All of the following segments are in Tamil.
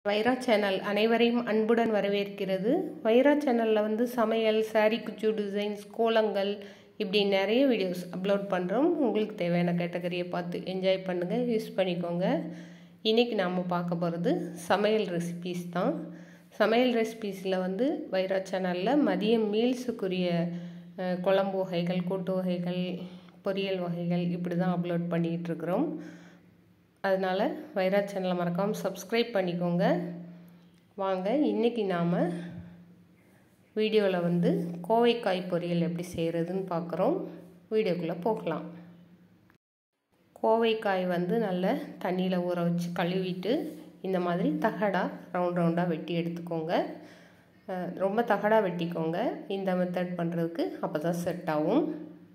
வைரா சேனல் அனைவரையும் அன்புடன் வரவேற்கிறது வைரா சேனலில் வந்து சமையல் சாரீ குச்சு டிசைன்ஸ் கோலங்கள் இப்படி நிறைய வீடியோஸ் அப்லோட் பண்ணுறோம் உங்களுக்கு தேவையான கேட்டகரியை பார்த்து என்ஜாய் பண்ணுங்கள் யூஸ் பண்ணிக்கோங்க இன்றைக்கி நாம் பார்க்க போகிறது சமையல் ரெசிபீஸ் தான் சமையல் ரெசிபீஸில் வந்து வைரா சேனலில் மதியம் மீல்ஸுக்குரிய அஹ், குழம்பு வகைகள் கூட்டு வகைகள் பொரியல் வகைகள் இப்படி தான் அப்லோட் பண்ணிகிட்ருக்குறோம் அதனால் வைரா சேனலை மறக்காமல் சப்ஸ்கிரைப் பண்ணிக்கோங்க வாங்க இன்றைக்கி நாம் வீடியோவில் வந்து கோவைக்காய் பொரியல் எப்படி செய்கிறதுன்னு பார்க்குறோம் வீடியோக்குள்ளே போகலாம் கோவைக்காய் வந்து நல்ல தண்ணியில் ஊற வச்சு கழுவிட்டு இந்த மாதிரி தகடாக ரவுண்ட் ரவுண்டாக வெட்டி எடுத்துக்கோங்க அஹ் ரொம்ப தகடாக வெட்டிக்கோங்க இந்த மெத்தட் பண்ணுறதுக்கு அப்போ தான் செட் ஆகும்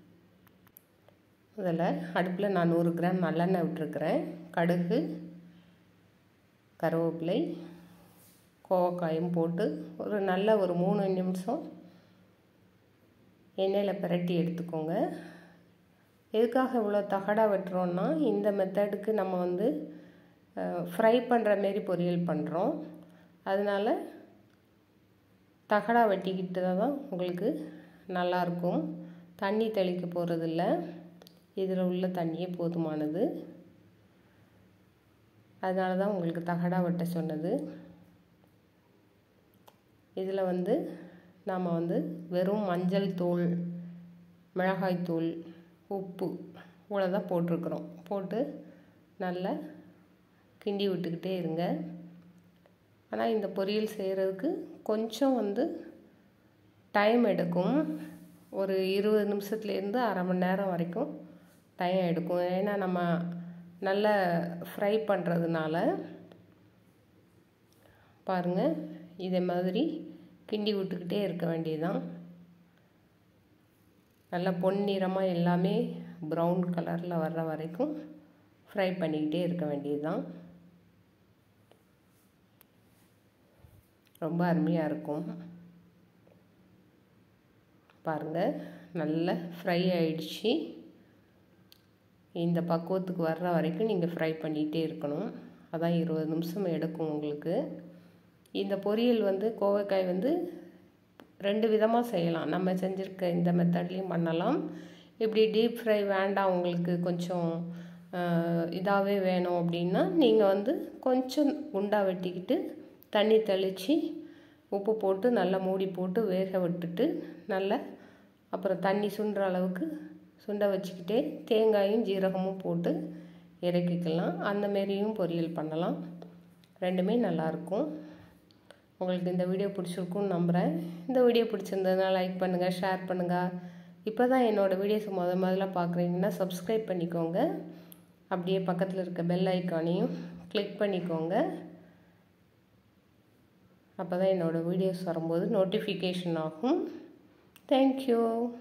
அதில் அடுப்பில் நான் நூறு கிராம் நல்லெண்ணெய் விட்டுருக்குறேன் கடுகு கருவேப்பிலை கோவக்காயும் போட்டு ஒரு நல்ல ஒரு மூணு நிமிஷம் எண்ணெயில் பிரட்டி எடுத்துக்கோங்க எதுக்காக இவ்வளோ தகடாக வெட்டுறோன்னா இந்த மெத்தடுக்கு நம்ம வந்து ஃப்ரை பண்ணுற மாரி பொரியல் பண்ணுறோம் அதனால் தகடா வெட்டிக்கிட்டு தான் உங்களுக்கு நல்லாயிருக்கும் தண்ணி தெளிக்க போகிறதில்ல இதில் உள்ள தண்ணியே போதுமானது அதனால தான் உங்களுக்கு தகடா வெட்ட சொன்னது இதில் வந்து நாம் வந்து வெறும் மஞ்சள் தூள் மிளகாய் தூள் உப்பு இவ்வளோ தான் போட்டிருக்குறோம் போட்டு நல்லா கிண்டி விட்டுக்கிட்டே இருங்க ஆனால் இந்த பொரியல் செய்கிறதுக்கு கொஞ்சம் வந்து டைம் எடுக்கும் ஒரு இருபது நிமிஷத்துலேருந்து அரை மணி நேரம் வரைக்கும் டைம் எடுக்கும் ஏன்னா நம்ம நல்லா ஃப்ரை பண்ணுறதுனால பாருங்கள் இதே மாதிரி கிண்டி விட்டுக்கிட்டே இருக்க வேண்டியதுதான் நல்லா பொன்னிறமாக எல்லாமே ப்ரௌன் கலரில் வர்ற வரைக்கும் ஃப்ரை பண்ணிக்கிட்டே இருக்க வேண்டியது தான் ரொம்ப அருமையாக இருக்கும் பாருங்கள் நல்லா ஃப்ரை ஆயிடுச்சு இந்த பக்குவத்துக்கு வர்ற வரைக்கும் நீங்கள் ஃப்ரை பண்ணிகிட்டே இருக்கணும் அதான் இருபது நிமிஷம் எடுக்கும் உங்களுக்கு இந்த பொரியல் வந்து கோவைக்காய் வந்து ரெண்டு விதமாக செய்யலாம் நம்ம செஞ்சுருக்க இந்த மெத்தட்லேயும் பண்ணலாம் இப்படி டீப் ஃப்ரை வேண்டாம் உங்களுக்கு கொஞ்சம் இதாகவே வேணும் அப்படின்னா நீங்கள் வந்து கொஞ்சம் குண்டாக வெட்டிக்கிட்டு தண்ணி தெளித்து உப்பு போட்டு நல்லா மூடி போட்டு வேக விட்டுட்டு நல்லா அப்புறம் தண்ணி சுண்டுற அளவுக்கு சுண்ட வச்சுக்கிட்டே தேங்காயும் ஜீரகமும் போட்டு இறக்கிக்கலாம் அந்த மாரியும் பொரியல் பண்ணலாம் ரெண்டுமே நல்லாயிருக்கும் உங்களுக்கு இந்த வீடியோ பிடிச்சிருக்குன்னு நம்புகிறேன் இந்த வீடியோ பிடிச்சிருந்ததுனா லைக் பண்ணுங்கள் ஷேர் பண்ணுங்கள் இப்போ தான் என்னோடய வீடியோஸ் முத முதல்ல பார்க்குறீங்கன்னா சப்ஸ்கிரைப் பண்ணிக்கோங்க அப்படியே பக்கத்தில் இருக்க பெல் ஐக்கானையும் கிளிக் பண்ணிக்கோங்க அப்போ தான் என்னோடய வீடியோஸ் வரும்போது நோட்டிஃபிகேஷன் ஆகும் தேங்க்யூ